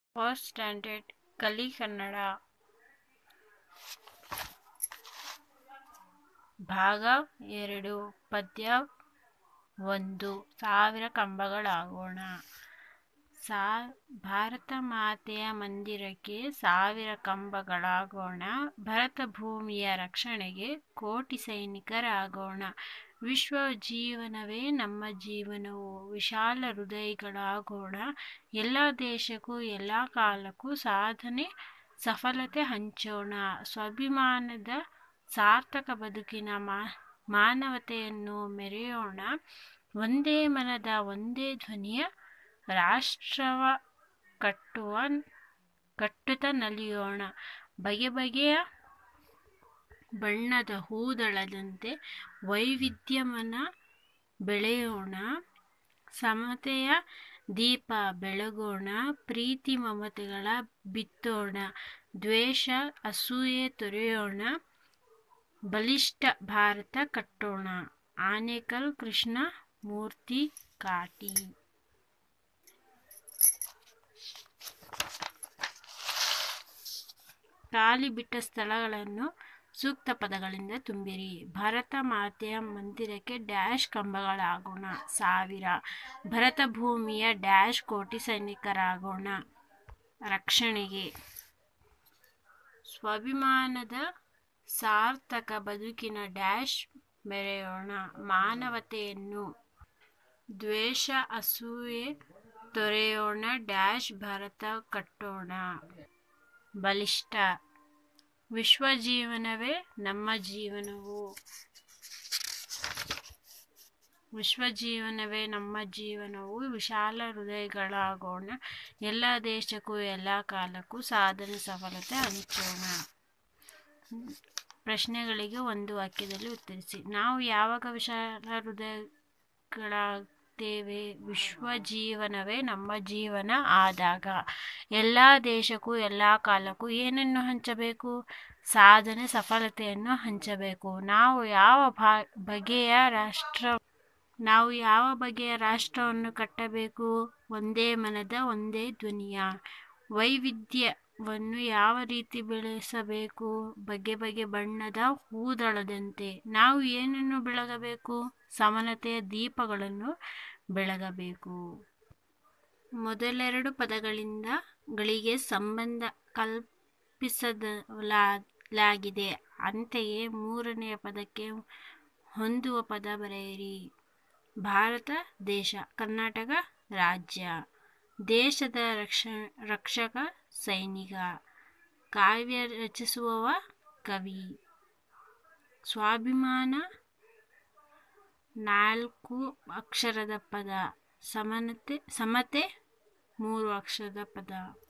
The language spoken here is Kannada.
ಫಸ್ಟ್ ಸ್ಟ್ಯಾಂಡರ್ಡ್ ಕಲಿ ಕನ್ನಡ ಭಾಗ ಎರಡು ಪದ್ಯ ಒಂದು ಸಾವಿರ ಕಂಬಗಳಾಗೋಣ ಸಾ ಭಾರತ ಮಾತೆಯ ಮಂದಿರಕ್ಕೆ ಸಾವಿರ ಕಂಬಗಳಾಗೋಣ ಭರತ ಭೂಮಿಯ ರಕ್ಷಣೆಗೆ ಕೋಟಿ ಸೈನಿಕರಾಗೋಣ ವಿಶ್ವ ಜೀವನವೇ ನಮ್ಮ ಜೀವನವು ವಿಶಾಲ ಹೃದಯಗಳಾಗೋಣ ಎಲ್ಲ ದೇಶಕ್ಕೂ ಎಲ್ಲ ಕಾಲಕ್ಕೂ ಸಾಧನೆ ಸಫಲತೆ ಹಂಚೋಣ ಸ್ವಾಭಿಮಾನದ ಸಾರ್ಥಕ ಬದುಕಿನ ಮಾ ಮಾನವತೆಯನ್ನು ಮೆರೆಯೋಣ ಒಂದೇ ಮನದ ಒಂದೇ ಧ್ವನಿಯ ರಾಷ್ಟ್ರವ ಕಟ್ಟುವ ಕಟ್ಟುತ್ತಾ ನಲಿಯೋಣ ಬಗೆ ಬಗೆಯ ಬಣ್ಣದ ಹೂದಳದಂತೆ ವೈವಿಧ್ಯಮನ ಬೆಳೆಯೋಣ ಸಮತೆಯ ದೀಪ ಬೆಳಗೋಣ ಪ್ರೀತಿ ಮಮತೆಗಳ ಬಿತ್ತೋಣ ದ್ವೇಷ ಅಸೂಯೆ ತೊರೆಯೋಣ ಬಲಿಷ್ಠ ಭಾರತ ಕಟ್ಟೋಣ ಆನೇಕಲ್ ಕೃಷ್ಣ ಮೂರ್ತಿ ಕಾಟಿ ಖಾಲಿ ಬಿಟ್ಟ ಸ್ಥಳಗಳನ್ನು ಸೂಕ್ತ ಪದಗಳಿಂದ ತುಂಬಿರಿ ಭರತ ಮಾತೆಯ ಮಂದಿರಕ್ಕೆ ಡ್ಯಾಶ್ ಕಂಬಗಳಾಗೋಣ ಸಾವಿರ ಭರತ ಭೂಮಿಯ ಡ್ಯಾಶ್ ಕೋಟಿ ಸೈನಿಕರಾಗೋಣ ರಕ್ಷಣೆಗೆ ಸ್ವಾಭಿಮಾನದ ಸಾರ್ಥಕ ಬದುಕಿನ ಡ್ಯಾಶ್ ಮೆರೆಯೋಣ ಮಾನವತೆಯನ್ನು ದ್ವೇಷ ಅಸೂಯೆ ತೊರೆಯೋಣ ಡ್ಯಾಶ್ ಭಾರತ ಕಟ್ಟೋಣ ಬಲಿಷ್ಠ ವಿಶ್ವ ಜೀವನವೇ ನಮ್ಮ ಜೀವನವು ವಿಶ್ವ ಜೀವನವೇ ನಮ್ಮ ಜೀವನವು ವಿಶಾಲ ಹೃದಯಗಳಾಗೋಣ ಎಲ್ಲ ದೇಶಕ್ಕೂ ಎಲ್ಲ ಕಾಲಕ್ಕೂ ಸಾಧನೆ ಸಫಲತೆ ಹಂಚೋಣ ಪ್ರಶ್ನೆಗಳಿಗೆ ಒಂದು ವಾಕ್ಯದಲ್ಲಿ ಉತ್ತರಿಸಿ ನಾವು ಯಾವಾಗ ವಿಶಾಲ ಹೃದಯಗಳಾಗ್ತೇವೆ ವಿಶ್ವ ಜೀವನವೇ ನಮ್ಮ ಜೀವನ ಆದಾಗ ಎಲ್ಲ ದೇಶಕ್ಕೂ ಎಲ್ಲ ಕಾಲಕ್ಕೂ ಏನನ್ನು ಹಂಚಬೇಕು ಸಾಧನೆ ಸಫಲತೆಯನ್ನು ಹಂಚಬೇಕು ನಾವು ಯಾವ ಭಾ ಬಗೆಯ ರಾಷ್ಟ್ರ ನಾವು ಯಾವ ಬಗೆಯ ರಾಷ್ಟ್ರವನ್ನು ಕಟ್ಟಬೇಕು ಒಂದೇ ಮನದ ಒಂದೇ ಧ್ವನಿಯ ವೈವಿಧ್ಯವನ್ನು ಯಾವ ರೀತಿ ಬೆಳೆಸಬೇಕು ಬಗೆ ಬಗೆ ಬಣ್ಣದ ಹೂದಳದಂತೆ ನಾವು ಏನನ್ನು ಬೆಳಗಬೇಕು ಸಮಾನತೆಯ ದೀಪಗಳನ್ನು ಬೆಳಗಬೇಕು ಮೊದಲೆರಡು ಪದಗಳಿಂದ ಗಳಿಗೆ ಸಂಬಂಧ ಕಲ್ಪಿಸಲಾಗಿದೆ ಅಂತೆಯೇ ಮೂರನೆಯ ಪದಕ್ಕೆ ಹೊಂದುವ ಪದ ಬರೆಯಿರಿ ಭಾರತ ದೇಶ ಕರ್ನಾಟಕ ರಾಜ್ಯ ದೇಶದ ರಕ್ಷ ರಕ್ಷಕ ಸೈನಿಕ ಕಾವ್ಯ ರಚಿಸುವವ ಕವಿ ಸ್ವಾಭಿಮಾನ ನಾಲ್ಕು ಅಕ್ಷರದ ಪದ ಸಮಾನತೆ ಸಮತೆ ಮೂರು ಅಕ್ಷರದ ಪದ